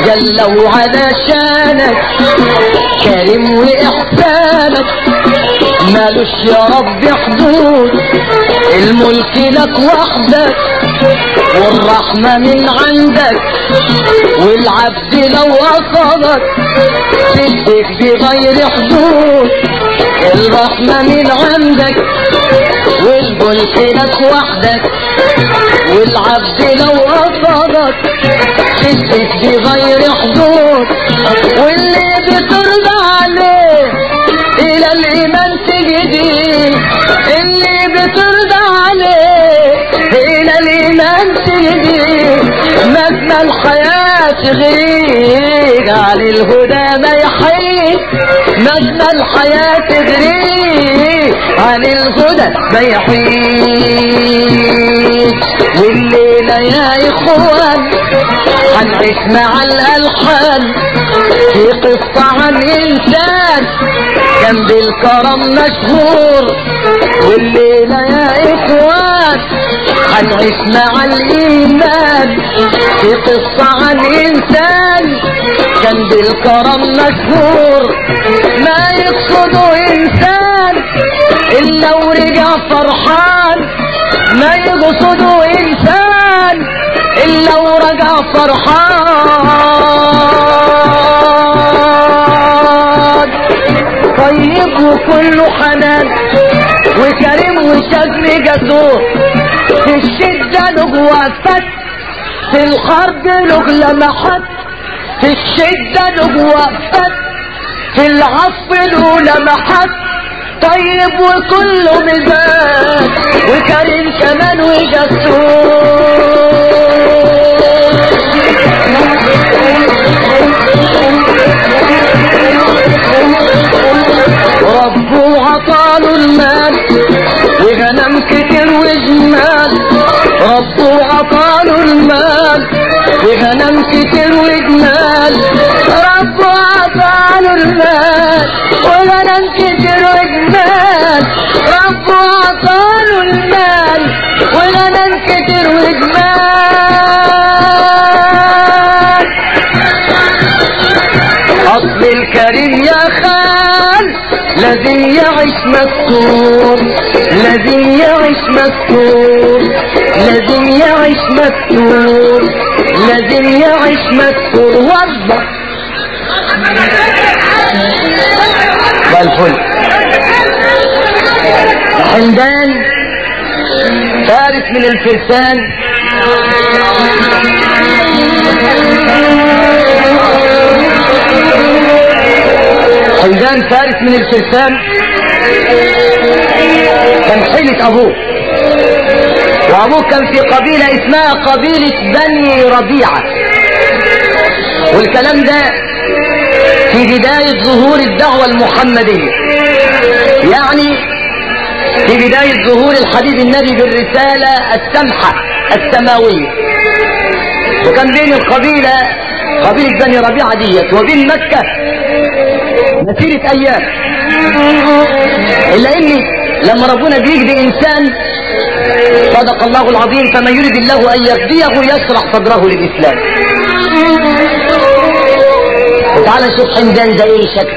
جلوا على شانك كريم واحسانك مالوش يا رب حدود الملك لك وحدك والرحمة من عندك والعبد لو أصابك تدك بغير حدود الرحمة من عندك والملك لك وحدك والعبد لو أصابك تدك بغير حدود واللي بترضى عليه إلى الإيمان تجدي اللي بترضى عليه إلى الإيمان تجدي مهما الحياة تغريك على الهدى ما يحييك مهما الحياة تغريك عن الهدى ما يحييك والليلة يا إخوان هنعيش مع الألحان في قصة عن إنسان كان بالكرم مشهور والليلة يا إخوان هنعيش مع الإيمان في قصة عن إنسان كان بالكرم مشهور ما يقصده إنسان إلا ورجع فرحان ما يقصده إنسان إلا ورجع فرحان طيب وكله حنان وكريم وشجن جسور في الشدة له وفت في الحرب له لمحت في الشدة له وفت في العصف له لمحت طيب وكله مزاج وكريم كمان وجسور ربه عطاله المال وغنم كتير وجمال ربه عطاله المال وغنم كتير وجمال ربه عطاله المال وغنم كتير وجمال ربه عطاله المال وغنم كتير وجمال اصل الكريم يا خال لازم يعيش مستور لازم يعيش مستور لازم يعيش مستور لازم يعيش مستور وضع والفل حمدان فارس من الفرسان حمدان فارس من الفرسان كان حيلة ابوه وابوه كان في قبيلة اسمها قبيلة بني ربيعة والكلام ده في بداية ظهور الدعوة المحمدية يعني في بداية ظهور الحبيب النبي بالرسالة السمحة السماوية وكان بين القبيلة قبيلة بني ربيعة ديت وبين مكة مسيرة أيام إلا إني لما ربنا بيجدي إنسان صدق الله العظيم فمن يريد الله أن يهديه يشرح صدره للإسلام وتعالى نشوف حمدان ده إيه شكل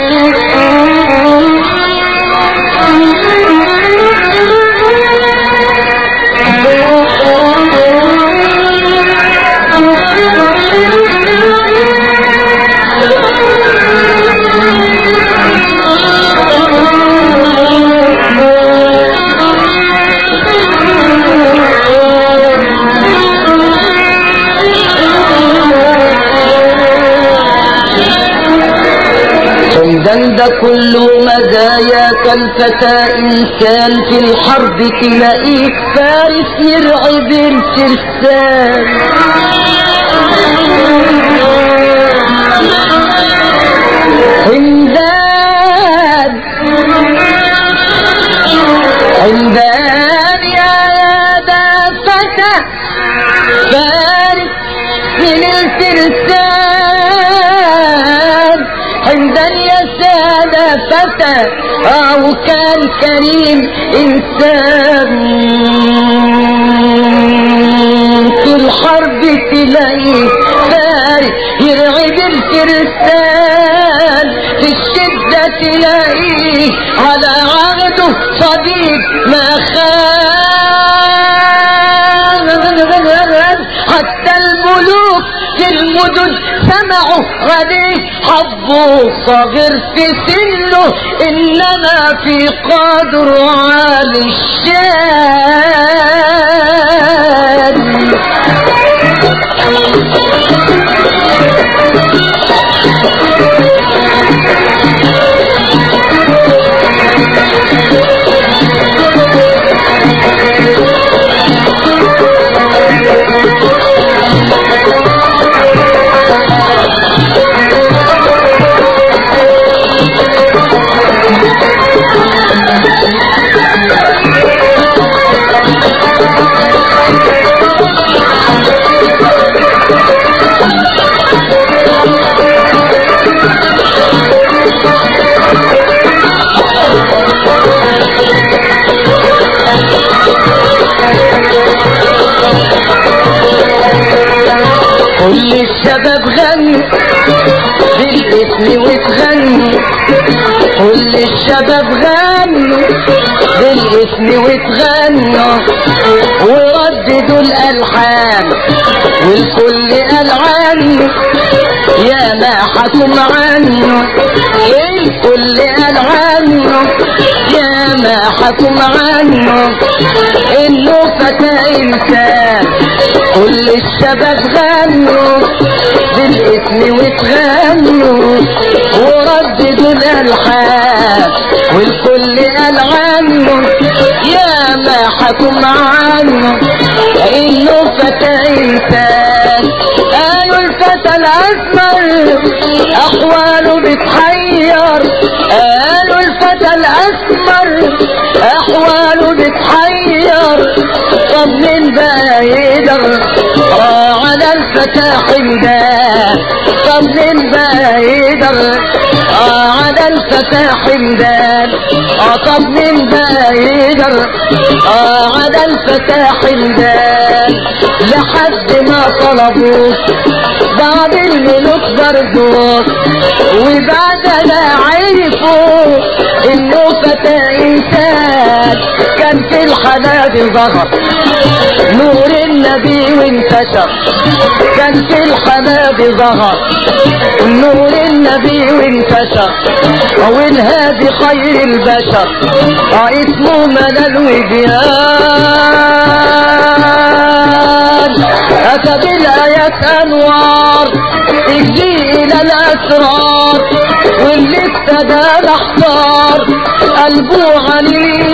حمدان ده كله مزاياك الفتى انسان في الحرب تلاقيه فارس يرعب الفرسان حمدان حمدان يا ده فتى فارس من الفرسان حمدان يا سادة فتى أو كان كريم إنسان في الحرب تلاقيه فارس يرعب صاحب الفرسان في الشدة تلاقيه على عهده صديق ما خان حتى الملوك في المدن سمعوا غديه حبوا صغير في سنه انما في قدر عالي الشان كل الشباب غنوا بالاسم وتغنوا كل الشباب غنوا بالاسم وتغنوا ورددوا الالحان والكل قال عنه يا ما حكم عنه الكل قال عنه يا ما حكم عنه انه فتى انسان كل الشباب غنوا بالاسم وتغنوا ورددوا الالحان والكل قال عنه يا ما حكم عنه انه فتى انسان قالوا الفتى الاسمر احواله بتحير قالوا الفتى الاسمر احواله بتحير طب مين بقى يقدر اه على الفتى حمدان طب مين بقى يقدر اه على الفتى حمدان اه طب مين بقى يقدر اه على الفتى حمدان لحد ما طلبوه بعض الملوك برضوك وبعد ما عرفوا انه فتى انسان كان في الحنادي ظهر نور النبي وانتشر كان في الحنادي ظهر نور النبي وانتشر والهادي خير البشر اه اسمه ملل وبيان اتى بالايات انوار تجي الى الاسرار واللي ابتدى محتار قلبه عن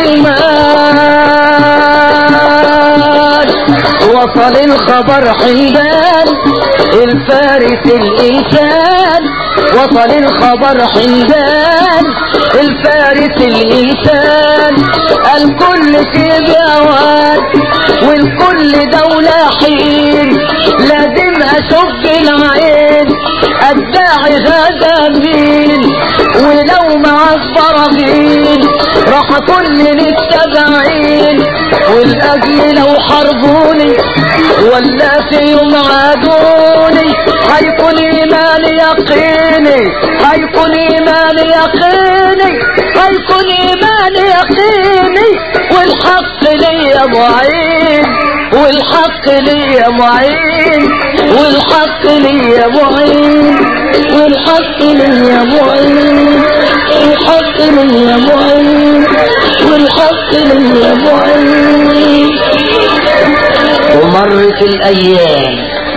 الايمان وصل الخبر حمدان الفارس الانسان وصل الخبر حمدان الفارس الانسان الكل في بأوان والكل دولة حين لازم اشوف العين الداعي هذا مين ولو مع الصراغين راح كل للتبعين والاجل لو حربوني ولا في يوم عادوني هيكون ايمان يقيني هيكون ايمان يقيني هيكون ايمان يقيني والحق ليا معين والحق ليا معين والحق ليا معين والحق ليا معين والحق ليا معين والحق ليا معين ومرت الايام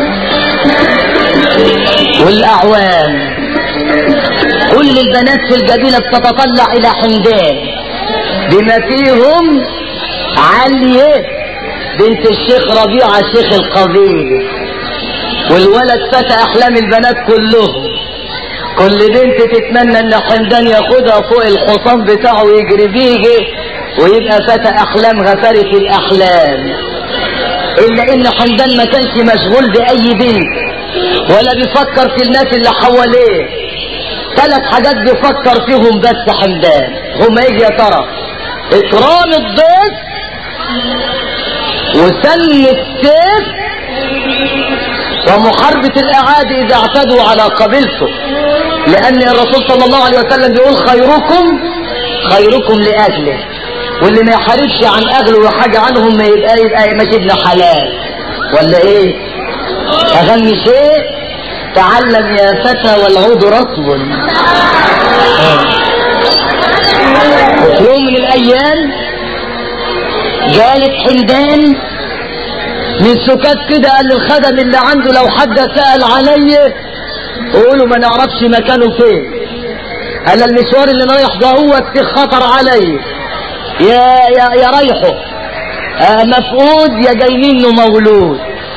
والاعوام كل البنات في القبيله بتتطلع الى حمدان بما فيهم علية بنت الشيخ ربيعة شيخ القبيلة والولد فتى احلام البنات كلهم كل بنت تتمنى ان حمدان ياخدها فوق الحصان بتاعه ويجري بيه ويبقى فتى احلام غفرة الاحلام الا ان حمدان ما كانش مشغول باي بنت ولا بيفكر في الناس اللي حواليه ثلاث حاجات بيفكر فيهم بس حمدان هما ايه يا ترى اكرام الضيف وسن السيف ومحاربة الأعادي إذا اعتدوا على قبيلته لأن الرسول صلى الله عليه وسلم بيقول خيركم خيركم لأجله واللي ما يحاربش عن أهله وحاجة عنهم ما يبقى يبقى ماشي ابن حلال ولا إيه؟ أهم شيء تعلم يا فتى والعود رطب وفي يوم من الأيام جالت حمدان من سكات كده قال للخدم اللي عنده لو حد سأل علي قولوا ما نعرفش مكانه فين قال المشوار اللي رايح ده هو في خطر علي يا يا يا رايحه آه مفقود يا جاي منه مولود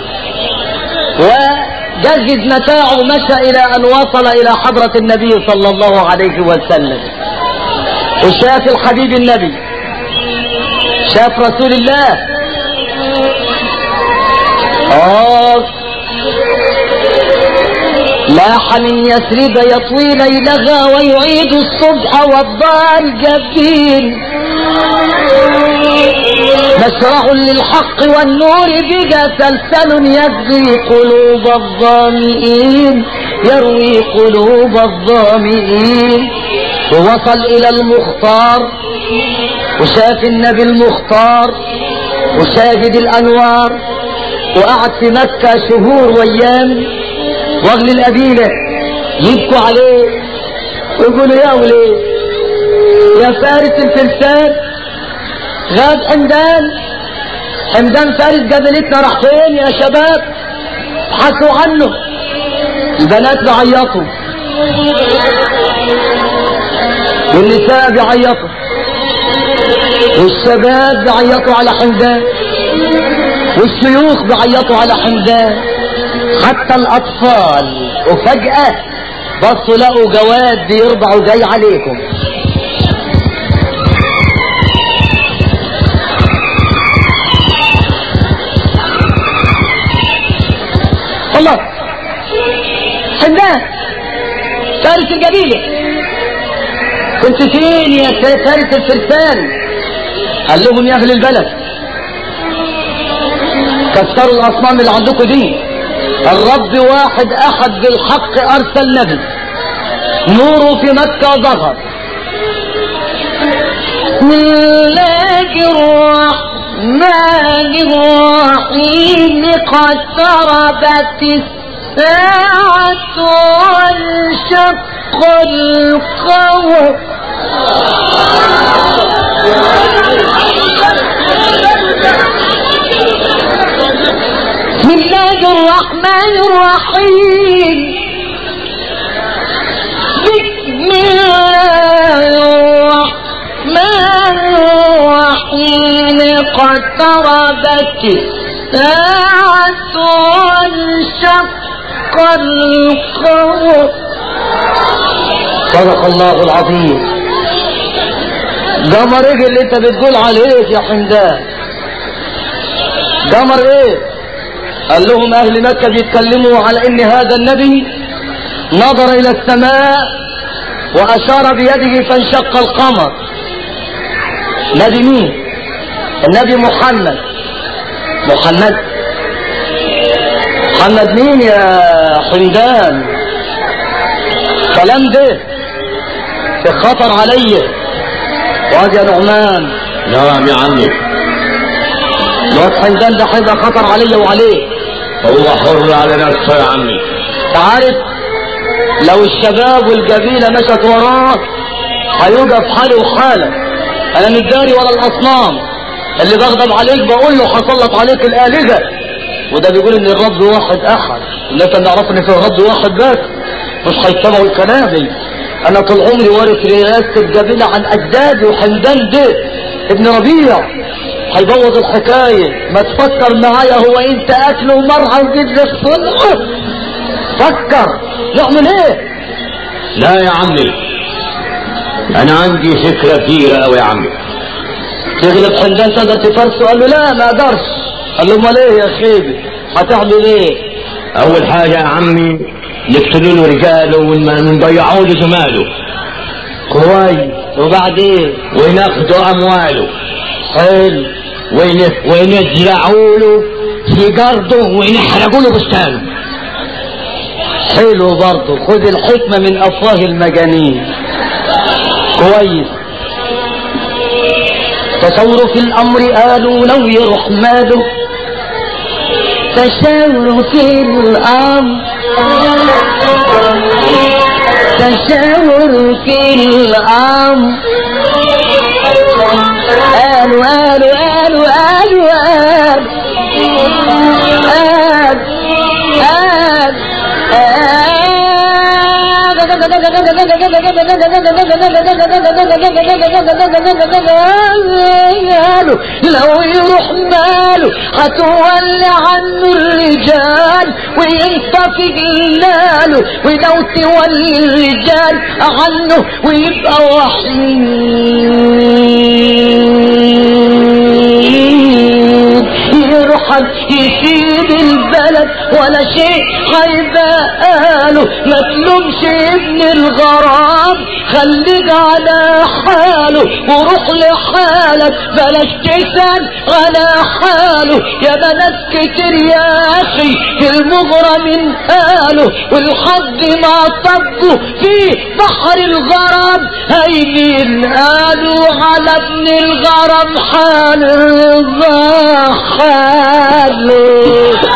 وجهز متاعه مشى الى ان وصل الى حضرة النبي صلى الله عليه وسلم وشاف الحبيب النبي شاف رسول الله آه لاح من يثرب يطوي ليلها ويعيد الصبح والضار جبين مشرع للحق والنور بها سلسل يجري قلوب الظامئين يروي قلوب الظامئين ووصل الى المختار وشاف النبي المختار وشاهد الانوار وقعد في مكة شهور وايام واغلي القبيلة يبكوا عليه ويقولوا يا وليه يا فارس الفرسان غاب حمدان حمدان فارس قبلتنا راح فين يا شباب ابحثوا عنه البنات بيعيطوا والنساء بيعيطوا والشباب بيعيطوا على حمدان والشيوخ بيعيطوا على حمدان حتى الاطفال وفجأة بصوا لقوا جواد بيرضع وجاي عليكم الله حمدان فارس القبيلة كنت فين يا فارس الفرسان قال لهم يا اهل البلد كسروا الاصنام اللي عندكم دي الرب واحد احد بالحق ارسل نبي نوره في مكة ظهر بسم الله الرحمن الرحيم قد قربت الساعة وانشق القمر بسم الله الرحمن الرحيم بسم الله الرحمن الرحيم قد قربت الساعة وانشق القمر صدق الله العظيم قمر ايه اللي انت بتقول عليه يا حمدان قمر ايه قال لهم اهل مكة بيتكلموا على ان هذا النبي نظر الى السماء واشار بيده فانشق القمر نبي مين النبي محمد محمد محمد مين يا حمدان كلام ده في خطر علي واد يا نعمان نعم يا عمي الواد حمدان ده هيبقى خطر علي وعليه هو حر على نفسه يا عمي تعرف لو الشباب والقبيلة مشت وراه هيوقف حاله وحالك انا مش جاري ولا الاصنام اللي بغضب عليك بقول له هسلط عليك الالهة وده بيقول ان الرب واحد احد لكن نعرف ان في الرب واحد بس مش هيتبعوا الكلام انا طول عمري وارث رئاسة القبيلة عن اجدادي وحمدان ده ابن ربيع هيبوظ الحكاية ما تفكر معايا هو انت اكل ومرعى وجد الصلح فكر نعمل ايه لا يا عمي انا عندي فكرة كبيرة اوي يا عمي تغلب حمدان تقدر تفرسه قال له لا ما اقدرش قال له امال ايه يا خيبي هتعمل ايه اول حاجة يا عمي نقتلوا له رجاله ونضيعوا له جماله كويس وبعدين وناخدوا امواله حلو ون- ونزرعوا له في قرضه ونحرقوا له بستانه حلو برضه خد الحكمة من أفواه المجانين كويس تصور في الأمر قالوا لو يروح ماله تشاور في الأمر تشاور في الأمر قالوا قالوا قالوا قالوا قالوا قالوا لو يروح ماله هتولي عنه الرجال وينطفي جلاله ولو تولي الرجال عنه ويبقى وحيد يرحل يسيب البلد ولا شيء هيبقاله ما تلومش ابن الغرام خليك على حاله وروح لحالك بلاش تسأل على حاله يا بنات كتير يا اخي في المغرم قالوا والحد ما طبوا في بحر الغرام هيمين قالوا على ابن الغرام حال الرضا حاله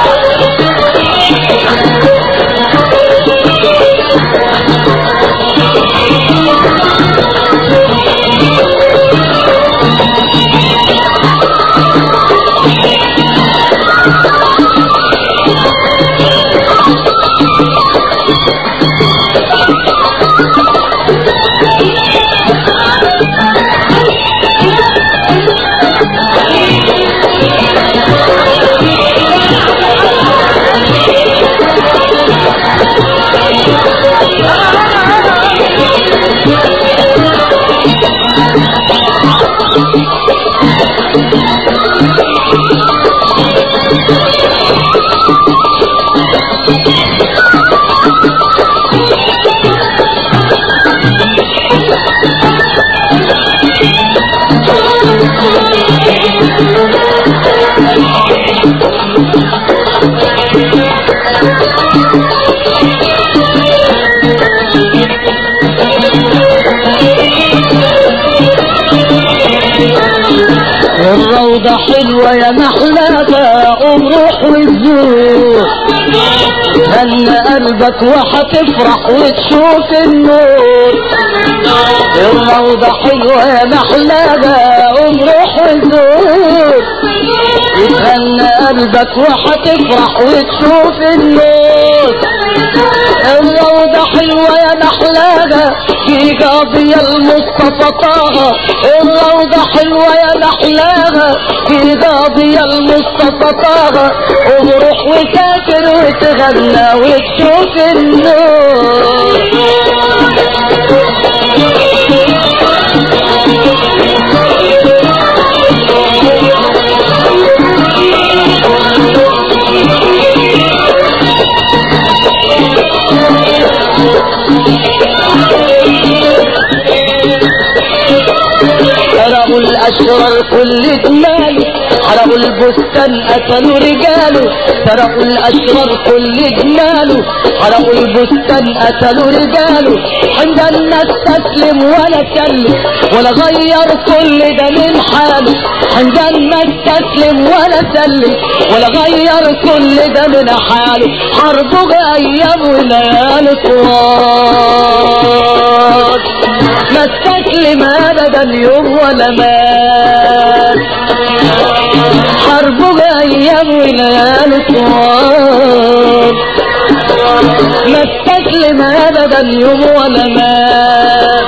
الروضة حلوة يا محلاها قوم روح وزور هن قلبك وحتفرح وتشوف النور الروضة حلوة يا محلاها قوم روح وزور يتهنى قلبك وحتفرح وتشوف النور الروضة حلوة يا محلاها في قاضية المصطفى طه الروضة حلوة يا محلاها في قاضية المصطفى طه وروح وسافر وتغنى وتشوف النور حرقوا الأشرار كل جماله حرقوا البستان قتلوا رجاله سرقوا الأشرار كل جماله حرقوا البستان قتلوا رجاله عند الناس تسلم ولا سلم ولا غير كل ده من حاله عند الناس تسلم ولا سلم ولا غير كل ده من حاله حربه أيام وليالي طوال ما استسلم ابدا يوم ولا مات حربه ايام وليالي طوال ما استسلم ابدا يوم ولا مات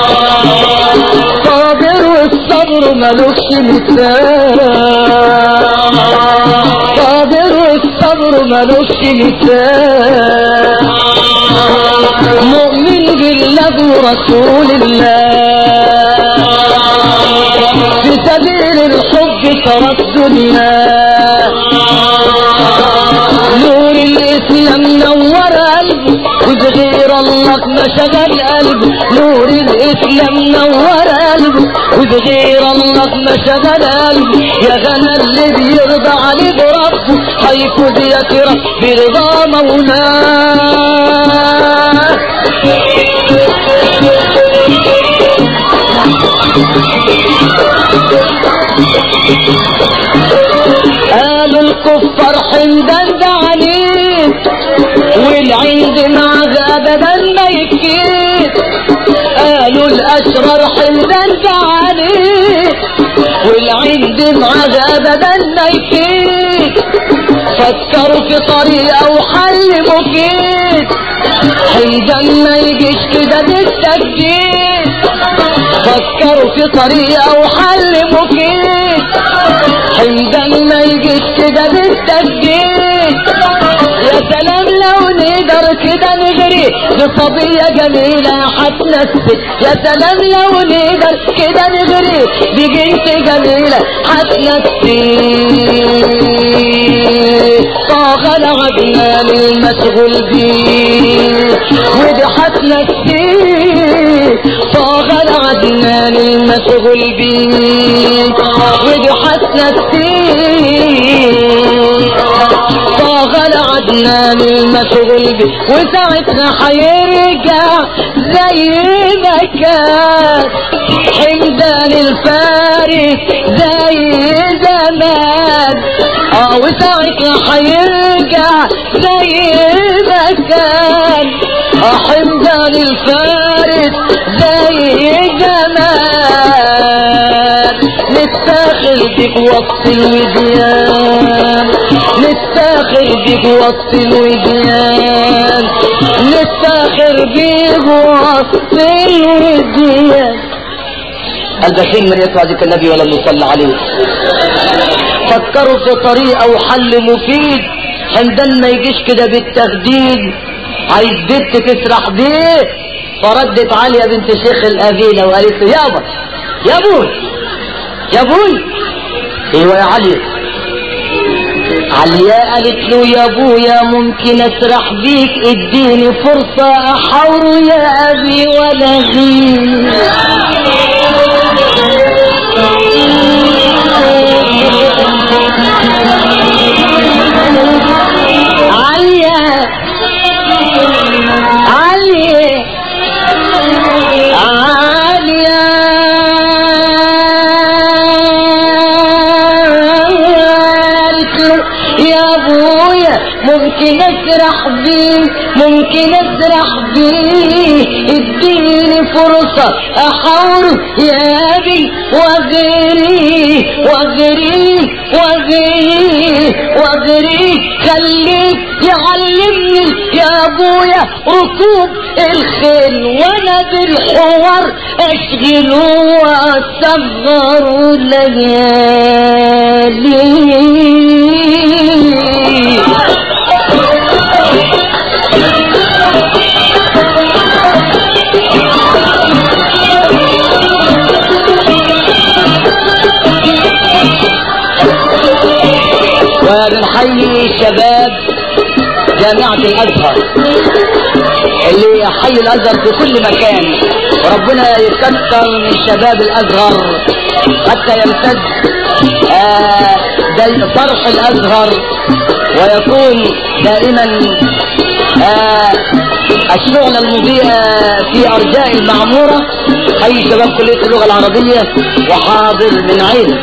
صابر والصبر ملوش مثال صابر والصبر ملوش مثال مؤمن بالله ورسول الله في سبيل الحب ترى الدنيا نور الاسلام نور قلبه وبغير الله الله ما شغل قلبه نور الاسلام نور قلبه وبغير الله ما شغل قلبه يا غنى اللي بيرضى عليه بربه هيفوز يا ترى برضا مولاه قالوا الكفار حمدان ده عليه والعند مع ابدا ما يكيد قالوا الاشرار حمدان ده عليه والعند مع ابدا ما يكيد فكروا في طريقه وحل مفيد حمدان ما يجيش كده بالتجديد فكروا في طريقه وحل مفيد حمدان ما يجيش كده بالتسجيل يا سلام لو نقدر كده نجري بصبية جميلة هتنسي يا سلام لو نقدر كده نجري بجنس جميلة هتنسي طاغ العدنان المشغول بيه ودي هتنسي طاغ العدنان المشغول بيه ودي هتنسي طاغ العدنان المشغول بيه وساعتها هيرجع زي ما كان حمدان الفارس زي زمان اه وساعتها هيرجع زي ما كان اه حمدان الفارس زي زمان نفتخر بك وسط الوديان نفتخر بك وسط الوديان نفتخر بك وسط الوديان البخيل من يتبع ذكر النبي ولم يصلى عليه فكروا في طريقة وحل مفيد حمدان ما يجيش كده بالتخديد عايز بنت تسرح بيه فردت عليا بنت شيخ الأبيلة وقالت له يابا يا ابوي يا ابوي ايوه يا علي عليا قالت له يا ابويا ممكن اسرح بيك اديني فرصة احاور يا ابي ولا غير عليا علي عليا قالت له يا ابويا ممكن اسرح بيه ممكن اسرح بيه اديني فرصة احاور يا ابي وغيري وغيري وغيري وغيري خليك يعلمني يا ابويا ركوب الخيل وانا بالحوار اشغله واصغر ليالي وبنحيي شباب جامعة الأزهر اللي حي الأزهر في كل مكان وربنا يكثر من شباب الأزهر حتى يمتد آه دي- فرح الأزهر ويكون دائما آه الشغل المضيء في أرجاء المعمورة حي شباب كلية اللغة العربية وحاضر من عين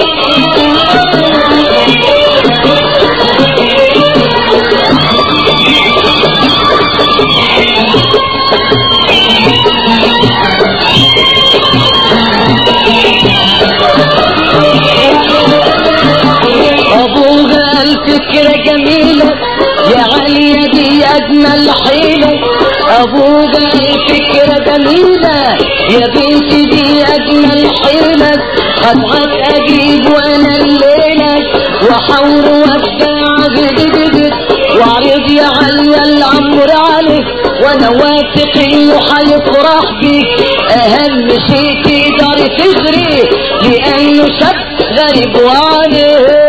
ابوها الفكرة جميلة يا عليا دي اجمل حيلة ابوها الفكرة جميلة يا بنتي دي اجمل حيلة هبعت اجيب وانا الليلة واحاول وابدع جديد واعرض يا عليا الامر عليك وانا واثق انه هيفرح بيك اهم شيء تقدر تجري لانه شاب غريب وعليه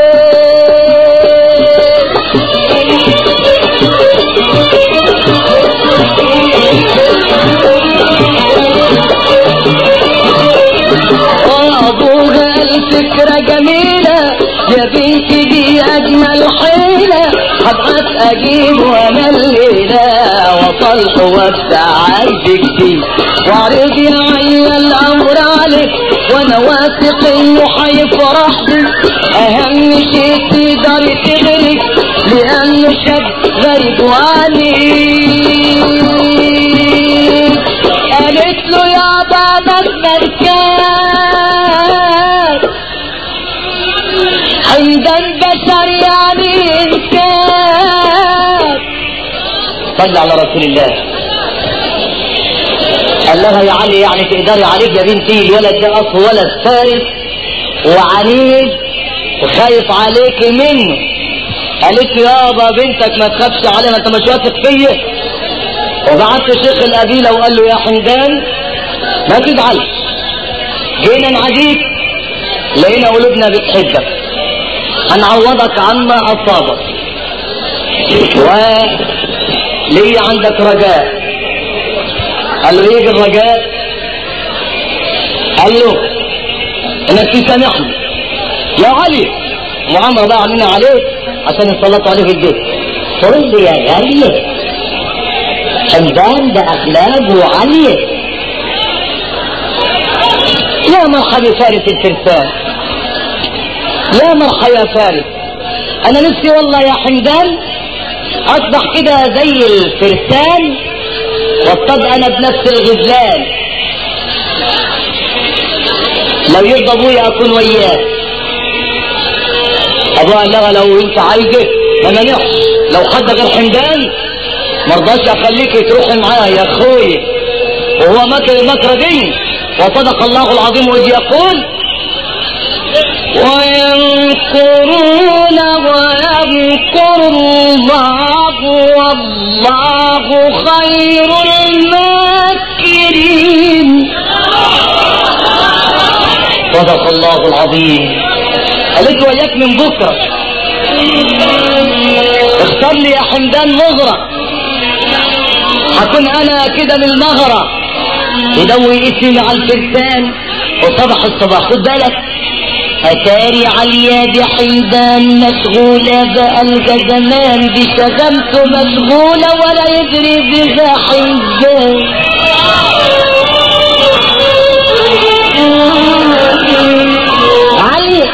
جميلة يا بنتي دي أجمل حيلة هبعت أجيب وأنا الليلة وصلح وافتح عندك دي وعرض عليا الأمر عليك وأنا واثق إنه هيفرح بي أهم شيء تقدر تغرق لأنه شاب غريب وعليك قالت له يا بابا المركان حمدان بشر يعني انسان صلى على رسول الله قال لها يا علي يعني تقدري عليك يا بنتي الولد ده اصله ولد فارس وعنيد وخايف عليك منه قالت له يابا بنتك ما تخافش عليها انت مش واثق فيا وبعت شيخ القبيله وقال له يا حمدان ما تزعلش جينا نعديك لقينا قلوبنا بتحبك هنعوضك عما اصابك ولي عندك رجاء قال له ايه الرجاء قال له انك تسامحني يا علي معامرة بقى عاملين عليك عشان يسلطوا عليه في البيت قول لي يا غالية حمدان ده اخلاقه عالية يا مرحبا فارس الفرسان يا مرحبا يا فارس انا نفسي والله يا حمدان اصبح كده زي الفرسان واصطاد انا بنفس الغزلان لو يرضى ابويا اكون وياه ابوها قال لها لو انت عايزه ما مانعش لو حد غير حمدان مرضاش اخليك تروحي معاه يا اخوي وهو مكر المكر دي وصدق الله العظيم واذ يقول وينكرون وينكر الله والله خير الماكرين صدق الله العظيم قالت وياك من بكره اختار لي يا حمدان مغرة هكون انا كده من المغرة يدوي اسمي على الفرسان وصبح الصباح خد بالك اتاري عليا دي حمدان مشغولة بقى الجزمان دي شغمته مشغولة ولا يدري بها حمدان علي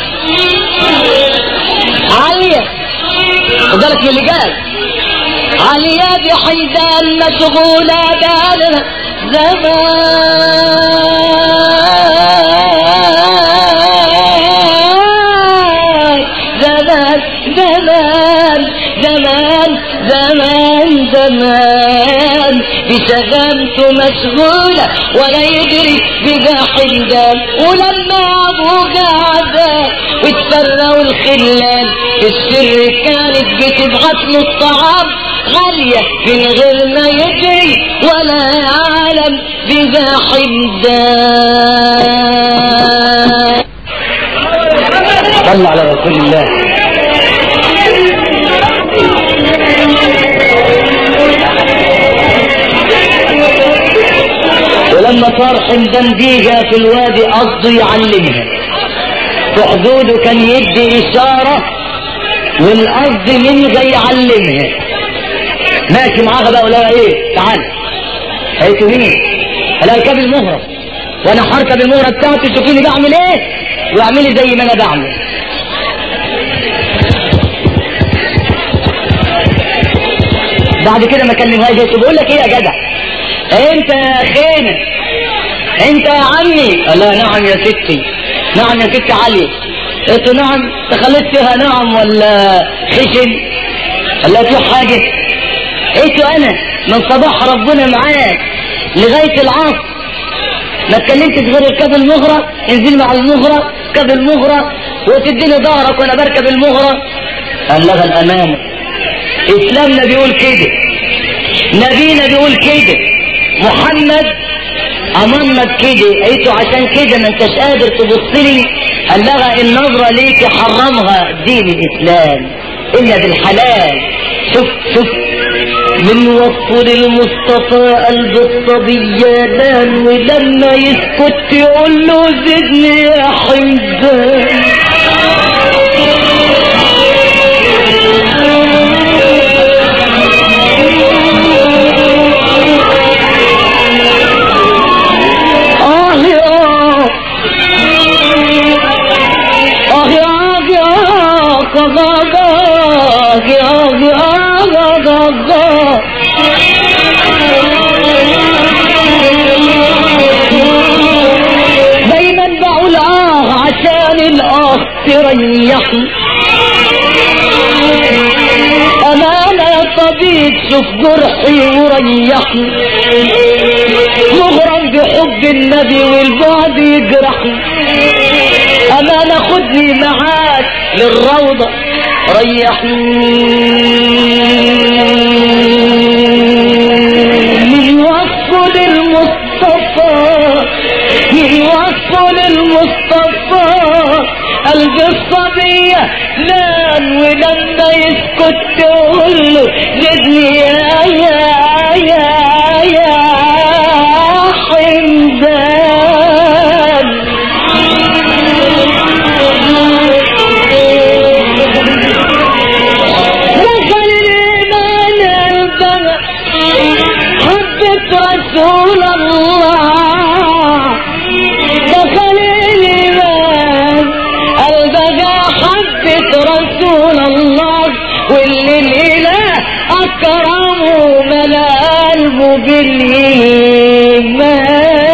علي خد بالك من اللي جاي عليا دي حيدان مشغولة بالنا زمان زمان زمان زمان زمان زمان بشغلته مشغولة ولا يدري بقى حمدان ولما ابوه قعد واتفرقوا الخلان في السر كانت بتبعت له الطعام غالية من غير ما يدري ولا يعلم بقى حمدان صلى على رسول الله ولما صار حمدان بيجا في الوادي قصده يعلمها في حدوده كان يدي إشارة والقصد منها يعلمها ماشي معاها بقى ولا ايه تعال قالت له مين؟ قال اركب المهرة وانا هركب المهرة بتاعتي تشوفيني بعمل ايه واعملي زي ما انا بعمل بعد كده ما كلمهاش قلت بقول لك ايه يا جدع انت يا خينا انت يا عمي قال لها نعم يا ستي نعم يا ستي علي قلت له نعم تخليت فيها نعم ولا خشن قال لها في حاجه قلت له انا من صباح ربنا معاك لغايه العصر ما اتكلمتش غير اركب المغرة انزل مع المغرة اركب المغرة وتديني ظهرك وانا بركب المغرة قال لها الامانة اسلامنا بيقول كده نبينا بيقول كده محمد امرنا بكده قلت عشان كده ما انتش قادر تبص لي قال لها النظرة ليك حرمها دين الاسلام الا بالحلال شوف شوف من وصف المصطفى قلب الصبيان ولما يسكت يقول له زدني يا حمدان الله تريحني أمانة طبيب شوف جرحي وريحني مغرم بحب النبي والبعد يجرحني أمانة خدني معاك للروضة ريحني من وصف للمصطفى من وصف للمصطفى قلب الصبية لان ولما يسكت تقول له زدني يا يا يا يا حمدان دخل الإيمان قلبنا حبة رسول الله دخل الإيمان قلبنا حبة رسول الله واللي الإله أكرمه ملا قلبه بالإيمان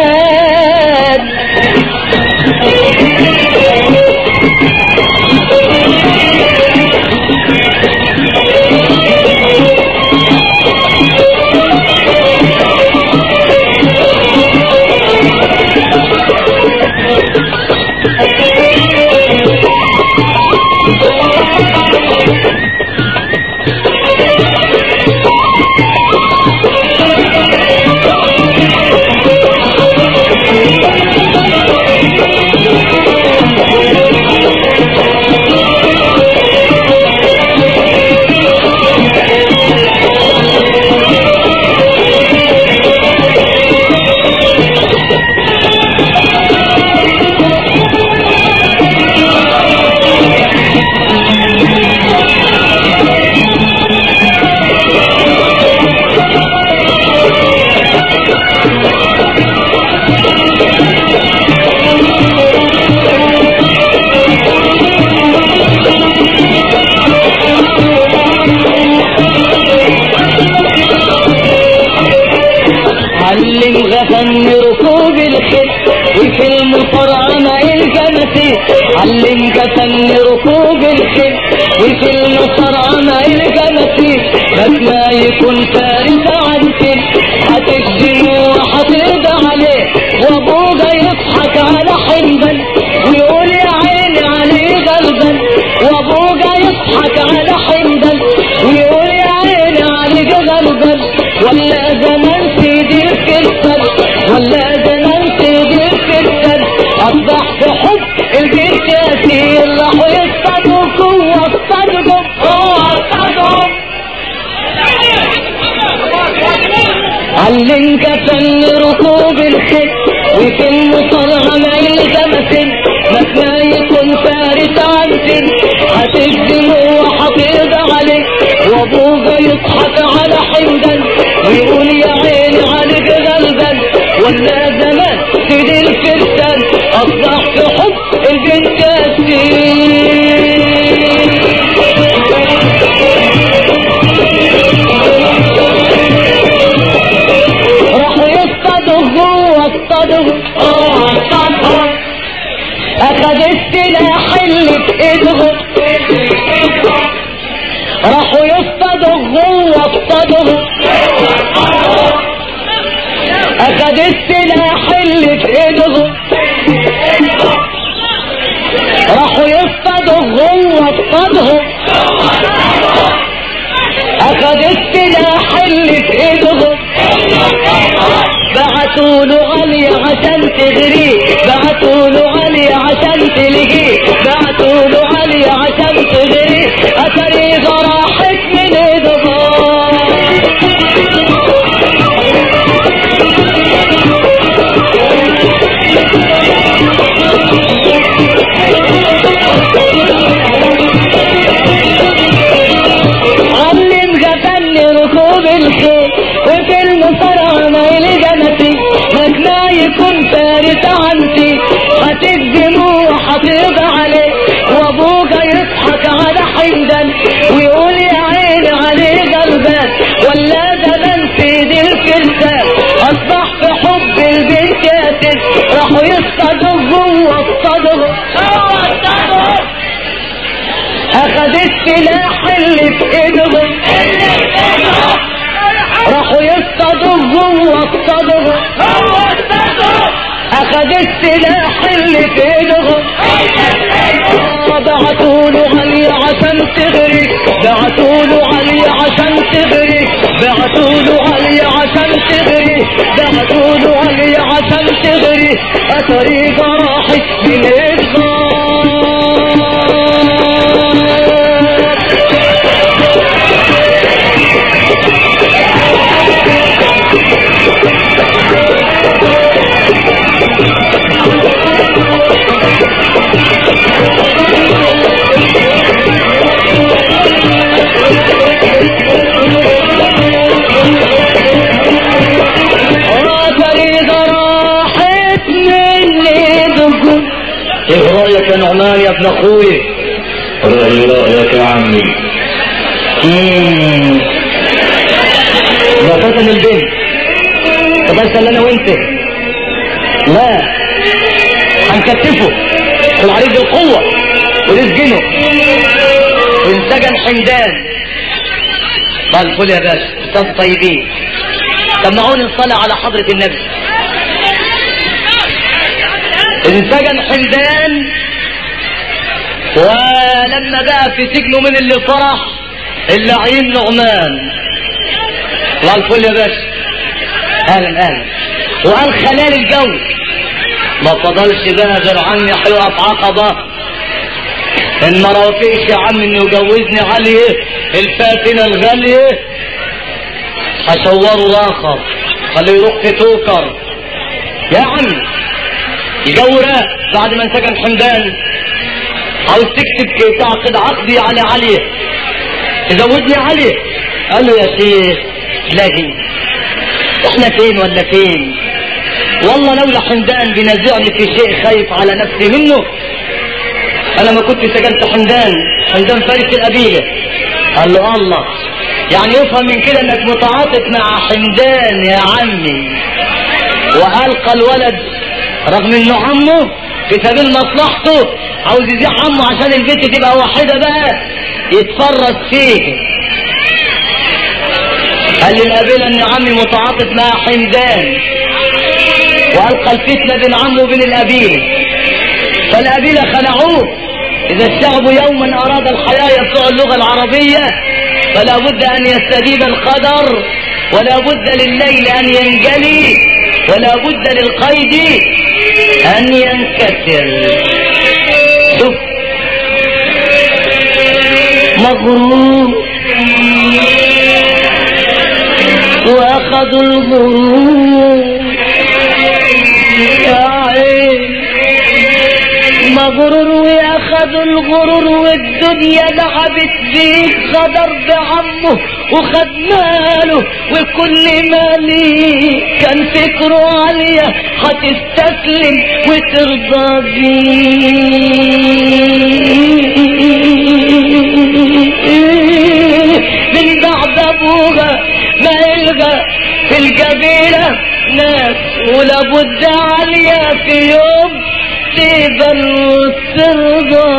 علم غفن ركوب الخيل وفي المصارعة الجمسي علم غفن ركوب الخيل وفي المصارعة الجمسي بس ما يكون فارس عن سن هتجزم وهترضى عليه وابوه يضحك على حنبل ويقول يا عيني عليه غلبا وابوه يضحك على حنبل ويقول يا عيني عليه غلبا ولا زمان سيدي الكسر ولا زمان سيدي الكسر اصبح في حب البنت ياسين راحوا يصطادوكوا واصطادهم واصطادهم علمك فن ركوب الخيل وفي المصارعة ما يلزم ما يكون فارس عن سن هتجزم وحفيظ عليه وابوه يضحك على حمدا ويقول يا عيني عليك غلبا ولا زمان سيدي الفرسان اصبح في حب البنت ياسين راحوا يصطادوا جوه اصطادوا اخذ السلاح اللي في ايدهم راحوا يصطادوا جوه اصطادوا اخذ السلاح اللي في ايدهم راحوا يصطادوا جوه اصطادهم اخذ السلاح اللي في ايدهم بعتوا له علي عشان تغريه بعتوا له علي عشان تلقيه بعتوا له علي عشان تغريه اثري راحت من ايدهم علم جبل ركوب الخيل وفي المصارعة ما يلجمتي ما يكون فارس عنتي هتجزمه وحفيظ عليه وابوك يضحك على حمدا ويقول يا عيني عليه غلبان ولا زمان سيدي الفرسان اصبح في حب البنت ياسر راحوا يصطادوا جوه الصدر اخذ السلاح اللي في ايدهم راحوا يصطادوا جوه الصدر اخذ السلاح اللي في ايدهم بعتوا له علي عشان تغري بعتوا له علي عشان تغري بعتوا له علي عشان تغري بعتوا له علي عشان تغري اتريقة راحت من الغار اتريقة راحت من ايدكم ايه رايك يا نعمان يا ابن اخوي ايه رايك يا عمي ده فتن البنت طب اسال انا وانت لا هنكتفه في العريض القوة ونسجنه وانسجن حمدان قال كل يا باشا استاذ طيبين سمعوني الصلاة على حضرة النبي انسجن حمدان ولما بقى في سجنه من اللي فرح اللعين نعمان قال الفل يا باشا اهلا اهلا وقال خلال الجو ما فضلش بقى غير عمي هيقف عقبه ان ما رافقش يا عم انه يجوزني عليه الفاتنه الغاليه هشوره الاخر خليه يروح في توكر يا عم الجو راق بعد ما انسجن حمدان عاوز تكتب كي تعقد عقدي على علي تزودني علي قال له يا شيخ تلاقي احنا فين ولا فين والله لولا حمدان بينازعني في شيء خايف على نفسي منه انا ما كنت سجنت حمدان حمدان فارس القبيله قال له الله يعني يفهم من كده انك متعاطف مع حمدان يا عمي والقى الولد رغم انه عمه في سبيل مصلحته عاوز يزيح عمه عشان البنت تبقى واحده بقى يتفرج فيه قال للقبيله ان عمي متعاطف مع حمدان والقى الفتنه بين عمه وبين القبيله فالقبيله خلعوه اذا الشعب يوما اراد الحياه يبتوع اللغه العربيه فلا بد ان يستجيب القدر ولا بد لليل ان ينجلي ولا بد للقيد ان ينكسر شوف مغرور واخذوا الغرور يا عين مغرور وياخذوا الغرور والدنيا لعبت بيك غدر بعمه وخد ماله وكل مالي كان فكره عليا هتستسلم وترضى بيه من بعد ابوها ما يلغى في القبيلة ناس ولابد عليا في يوم تقبل وترضى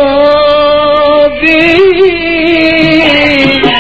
بيه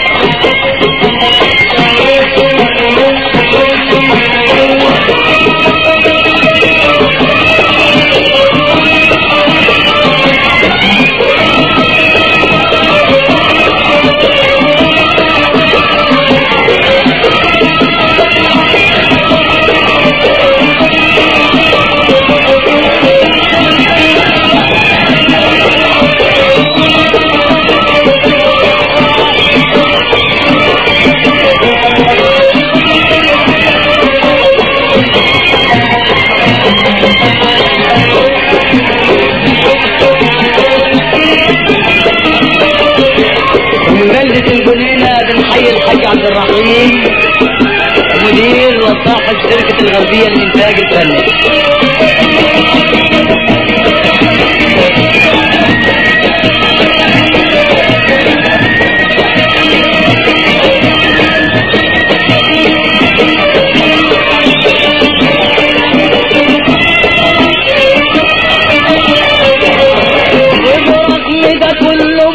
من بلدة الجنينة بنحيي الحاج عبد الرحيم مدير وصاحب شركة الغربية للإنتاج الفني وبرغم ده كله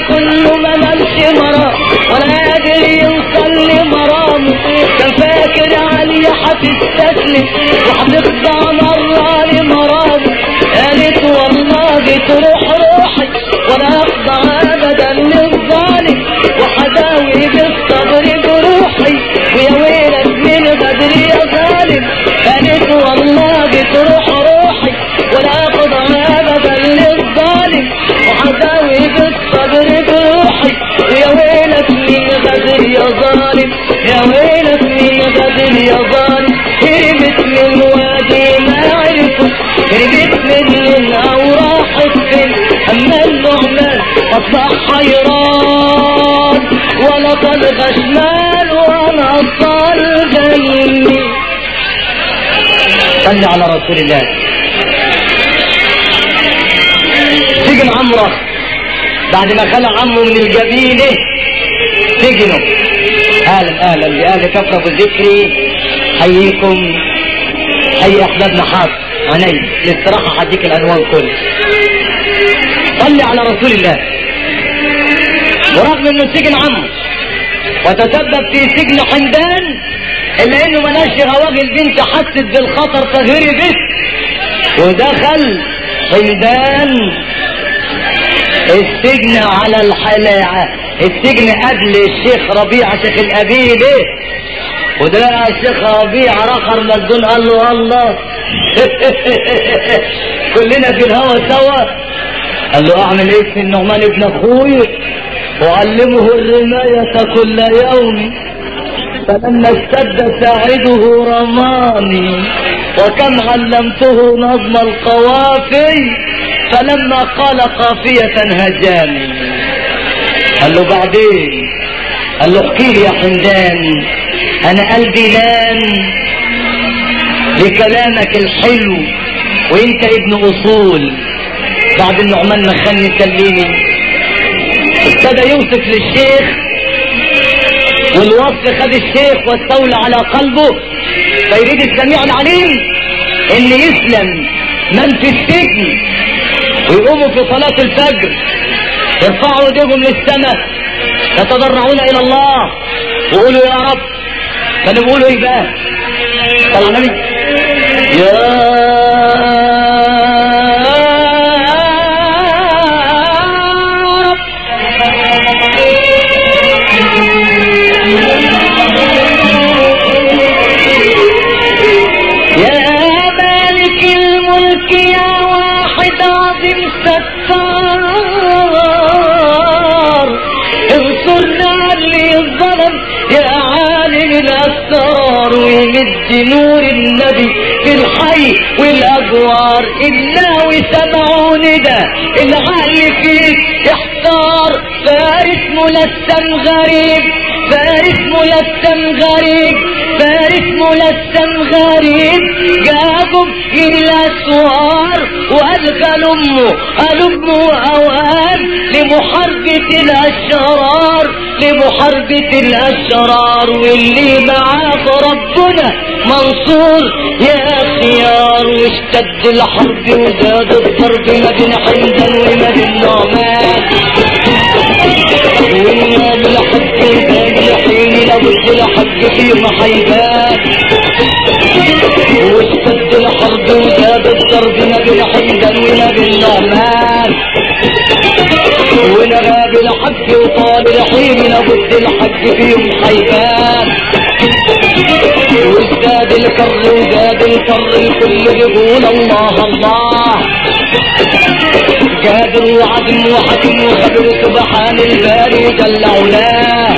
كله ما نمشي مرام ولا قادر يوصل لمرامه كان فاكر علي هتستسلم وهتخضع مرة لمرامه قالت والله تروح روحي ولا اخضع ابدا للظالم وحداوي بالصبر جروحي ويا ويلك من غدر يا ظالم قالت والله تروح روحي ولا اخضع ابدا للظالم وحداوي بالصبر جروحي ويا ويلك من غدر يا ظالم يا ويلك من غدر يا ظالم هربت من وادي ما عرفوا هربت من الاوراح السن اما النعمان اصبح حيران ولا طلق شمال ولا طلق يمين صل على رسول الله سجن عمره بعد ما خلع عمه من الجبينة سجنه اهلا اهلا باهل كفر ابو ذكري حييكم حي احبابنا حاضر عيني الاستراحه هديك العنوان كله صلي على رسول الله ورغم انه سجن عمه وتسبب في سجن حمدان الا انه مناش غواج البنت حست بالخطر فهربت ودخل حمدان السجن على الحلاعة السجن قبل الشيخ ربيع شيخ القبيلة وده الشيخ ربيع رخر مسجون قال له الله كلنا في الهوى سوا قال له اعمل ايه في النعمان ابن اخوي وعلمه الرماية كل يوم فلما اشتد ساعده رماني وكم علمته نظم القوافي فلما قال قافية هجاني قال له بعدين قال له احكي لي يا حمدان انا قلبي لان لكلامك الحلو وانت ابن اصول بعد النعمان ما خلني كلمني ابتدى يوصف للشيخ والوصف خد الشيخ واستولى على قلبه فيريد السميع العليم ان يسلم من في السجن ويقوموا في صلاة الفجر يرفعوا ايديهم للسماء يتضرعون الى الله ويقولوا يا رب كانوا بيقولوا ايه بقى؟ صلى على النبي يا رب يا مالك الملك يا واحد عظيم ستار انصرنا على اللي الظلم يا عالم الاسرار ويمد نور النبي في الحي والاجوار الا وسمعوا ندى العقل فيك يحتار فارس ملثم غريب فارس ملثم غريب فارس ملثم غريب جابوا من الاسوار والغى امه امه اوهام لمحاربة الاشرار لمحاربة الاشرار واللي معاه ربنا منصور يا خيار واشتد الحرب وزاد الضرب ما بين حمدان وما بين نعمان والنار لحق الباب لحين لابد لحق فيهم حيبان واشتد الحرب وزاد الضرب ما بين حمدان وما بين نعمان ونغاب الحق وطال الحين لابد الحق فيهم حيبان وازداد الكر وزاد الكر الكل بيقول الله الله قادر وعدم وحكم وخبر سبحان الباري جل علاه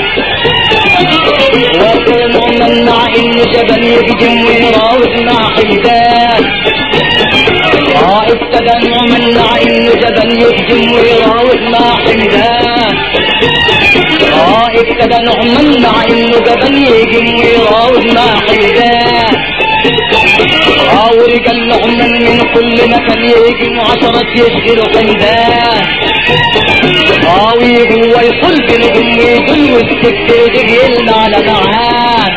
وكان من مع ان جبل يهجم ويراوح مع حمدان اه ابتدى من مع ان جبل يهجم ويراوح مع حمدان اه ابتدى نعمل مع انه جبل يهجم ويراوح مع حمدان اه ورجال نعمل من كل مكان يهجم وعشرة يشغلوا حمدان اه ويجوا ويصل بينهم ويجوا والسكر يجي على معاه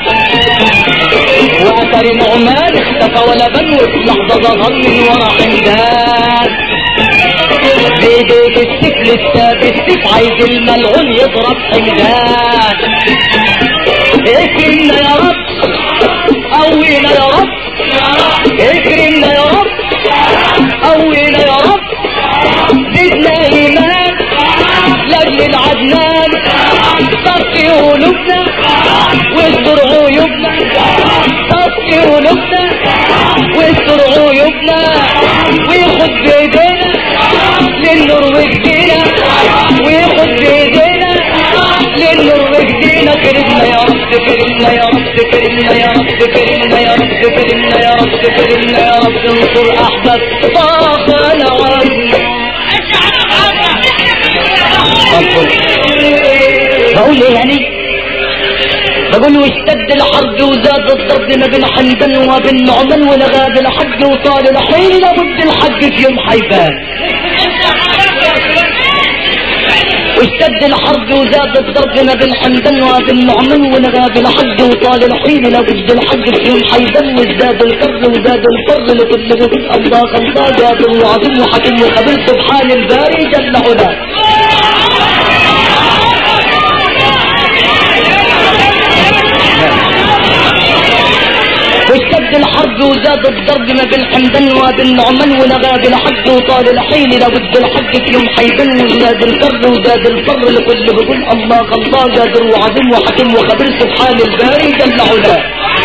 واثر نعمان اختفى ولا بل وفي لحظة ظهر من ورا حمدان بيديك السيف لسه بالسيف عايز الملعون يضرب حمدان اكرمنا يا رب قوينا يا رب اكرمنا يا رب قوينا يا رب زدنا ايمان لاجل العدنان صفي قلوبنا واستر عيوبنا صفي قلوبنا واستر عيوبنا وياخد بايدينا للنور وجدينا وياخد بايدينا للنور وجدينا كرمنا يا رب كرمنا يا رب كرمنا يا رب كرمنا يا رب كرمنا يا رب كرمنا يا رب انصر احباب طاقنا وعدنا بقول ايه يعني بقول واشتد الحرب وزاد الضرب ما بين حمدان وبين نعمان ولغاد الحج وطال الحين لابد الحج في يوم حيبان واشتد الحرب وزاد الضرب ما بين حمدان وبين نعمان ولغاد الحج وطال الحين لابد الحج في يوم حيبان وازداد الكر وزاد الفر لكل بيت الله خلقا قادر وعظيم وحكيم وخبير سبحان الباري جل علاه واشتد الحرب وزاد الضرب ما بين حمدان وبين نعمان ولغى بالحج وطال الحين لابد الحج في يوم حيبان وزاد الكر وزاد الفر لكل بقول الله الله قادر وعظيم وحكيم وخبير سبحان الباري جل علاه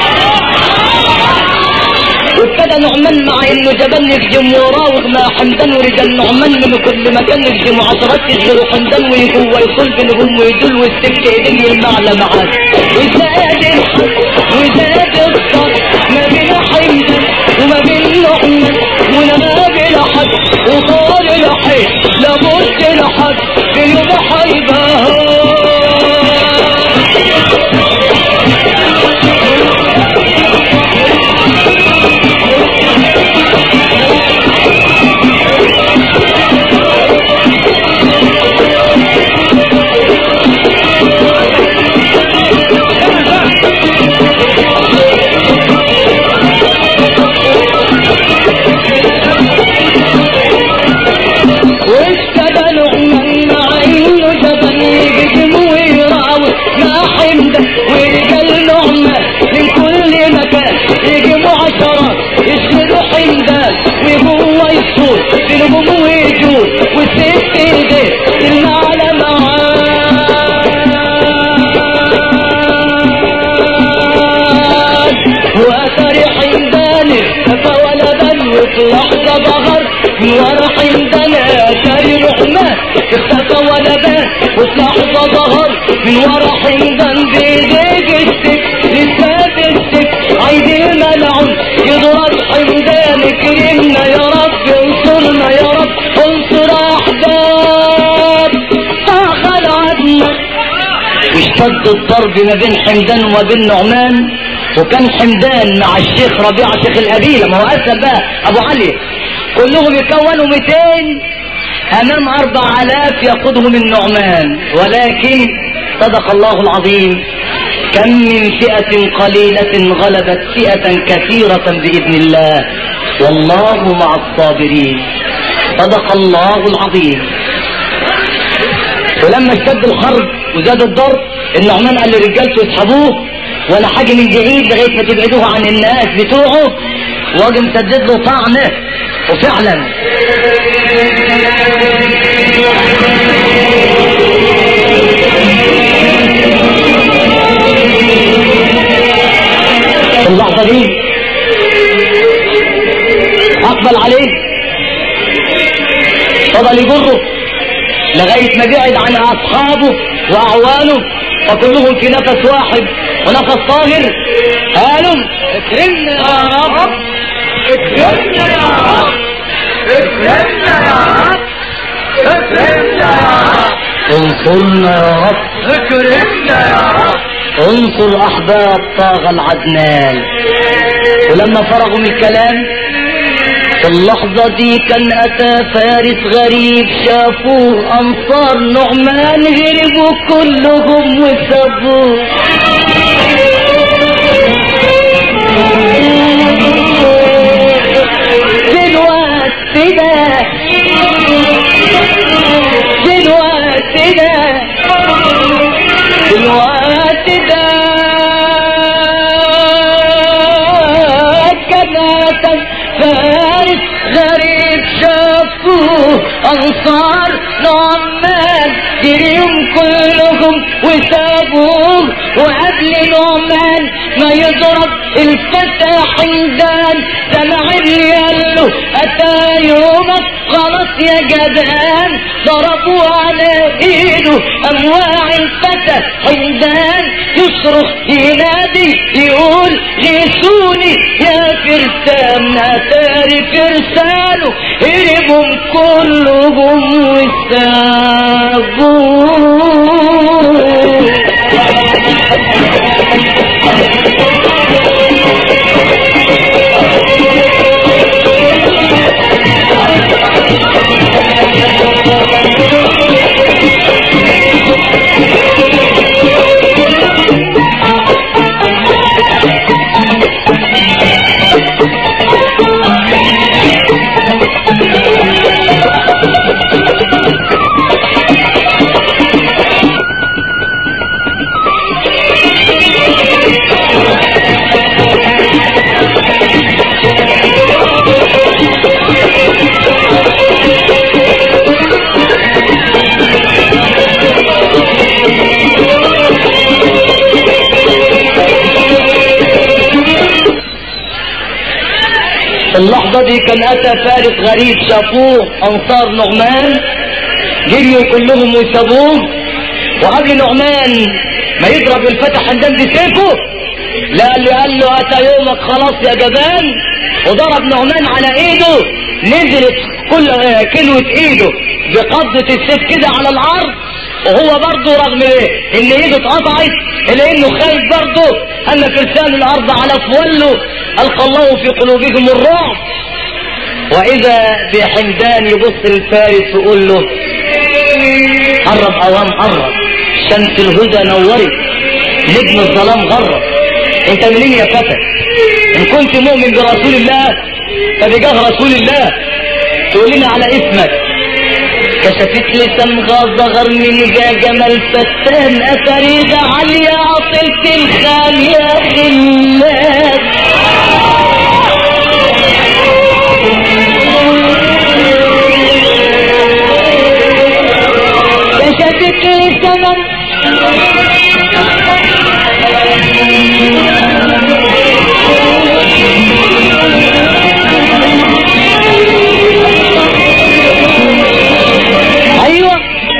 وابتدى نعمان مع انه جبل يهجم وراوغ مع حمدان ورجال نعمان من كل مكان يهجم عشرات يشغلوا حمدان ويجوا ويصل بينهم ويدل والسكة ايدين المعلى معاه وزاد الحق وزاد الصر ما بين حمدان وما بين نعمان ونما بين حد وطال الحي لابد الحد في يوم حيبان واشتدى نعمان مع انه جبل يجزم ويراوي مع حمد ورجال نعمان من كل مكان يجيبوا عشرات يشهدوا حمدان وهو يصور بينهم ويجور والسيف في ايديه المعلى معاه واثر حمدان فولدا وفي لحظه ظهر من ورا حمدان اثر نعمان اختفى ولدا وفي لحظه ظهر من ورا حمدان بيديك السك لسات السك عيد الملعون يضرب حمدان كرمنا يا رب انصرنا يا رب انصر احباب فاخذ عدنا واشتد الضرب ما بين حمدان وبين نعمان وكان حمدان مع الشيخ ربيعة شيخ القبيلة ما هو أسد بقى أبو علي كلهم يكونوا 200 أمام 4000 يقودهم النعمان ولكن صدق الله العظيم كم من فئة قليلة غلبت فئة كثيرة بإذن الله والله مع الصابرين صدق الله العظيم ولما اشتد الحرب وزاد الضرب النعمان قال لرجالته اسحبوه وانا حاجه من بعيد لغايه ما تبعدوه عن الناس بتوعه واجي مسدد له طعنه وفعلا في اللحظه دي اقبل عليه فضل يجره لغاية ما بعد عن أصحابه وأعوانه فكلهم في نفس واحد ونفس طاهر قالوا اكرمنا يا رب اكرمنا يا رب اكرمنا يا رب اكرمنا يا رب انصرنا يا رب اكرمنا يا رب انصر احباب طاغ العدنان ولما فرغوا من الكلام في اللحظة دي كان أتى فارس غريب شافوه أنصار نعمان هربوا كلهم وسابوه دلوقتي ده دلوقتي ده دلوقتي ده كباتك فارس غريب شافوه انصار نعمان جريهم كلهم وسابوه وقبل نعمان ما يضرب الفتى حمدان سمع اللي قال له اتى يومك خلاص يا جدعان ضربوا على ايده امواع الفتى حمدان يصرخ ينادي يقول غيثوني يا فرسان اتاري فرسانه هربهم كلهم وسابوه اللحظة دي كان أتى فارس غريب شافوه أنصار نعمان جريوا كلهم وسابوه وقبل نعمان ما يضرب الفتح حمدان بسيفه لا اللي قال له أتى يومك خلاص يا جبان وضرب نعمان على ايده نزلت كل آه، كلوة ايده بقبضة السيف كده على الارض وهو برضه رغم ايه ان ايده اتقطعت الا انه خايف برضه ان فرسان الارض على فوله القى الله في قلوبهم الرعب واذا بحمدان يبص للفارس ويقول له قرب اوام قرب شمس الهدى نورت نجم الظلام غرب انت منين يا فتى ان كنت مؤمن برسول الله فبجاه رسول الله تقول لنا على اسمك كشفت لي سمغة ظهر من جا جمل فتان أفريدة عالية عطلت الخال يا خلاد كشفت لي سمغ ايوه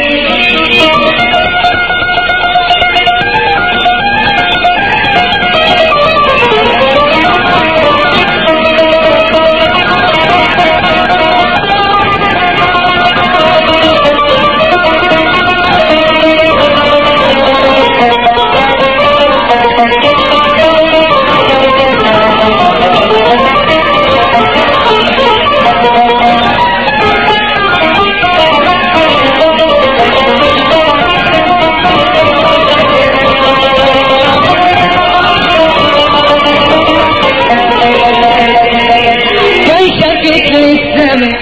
كشفت للسماء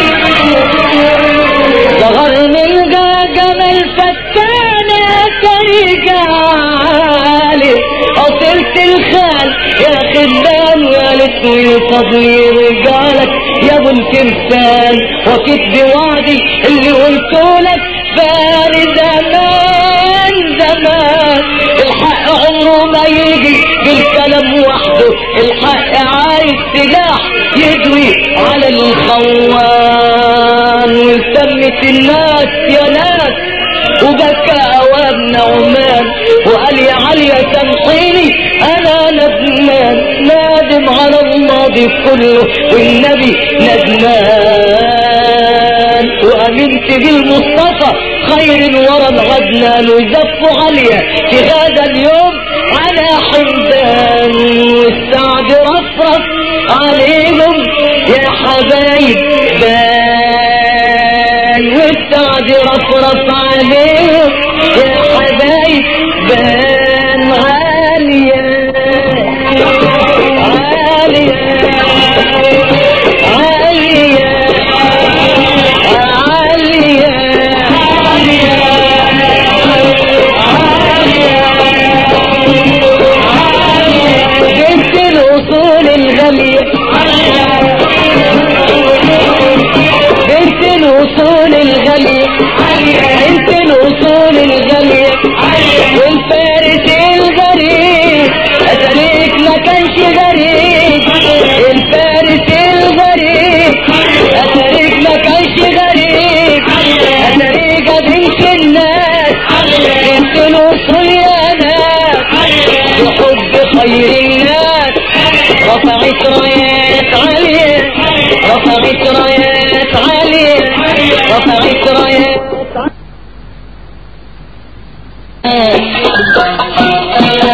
ظهر من جا جمل فتانة طريقة عالي أصلت الخال يا خدام يا لسوي فضلي رجالك يا ابو الفرسان وكتب وعدي اللي قلتولك فاني زمان زمان الحق عمره ما يجي بالكلام وحده الحق عايز سلاح يدوي على الخوان وسمت الناس يا ناس وبكى اوام نعمان وقال يا عليا سامحيني انا ندمان نادم على الماضي كله والنبي ندمان وامنت بالمصطفى خير ورا العدنان وزفوا عليا في هذا اليوم على حمدان والسعد رفرف عليهم يا حبايب بان والسعد رفرف عليهم يا حبايب بان عالية عالية عالية عالية انت الاصول الغالية والفارس الغريب اتريك ما كانش غريب الفارس الغريب اتريك ما كانش غريب اتريك بنت الناس انت الاصول يا ناس بحب خير الناس رفعت رايات عالية رفعت رايات عالية رفعت رايات عالية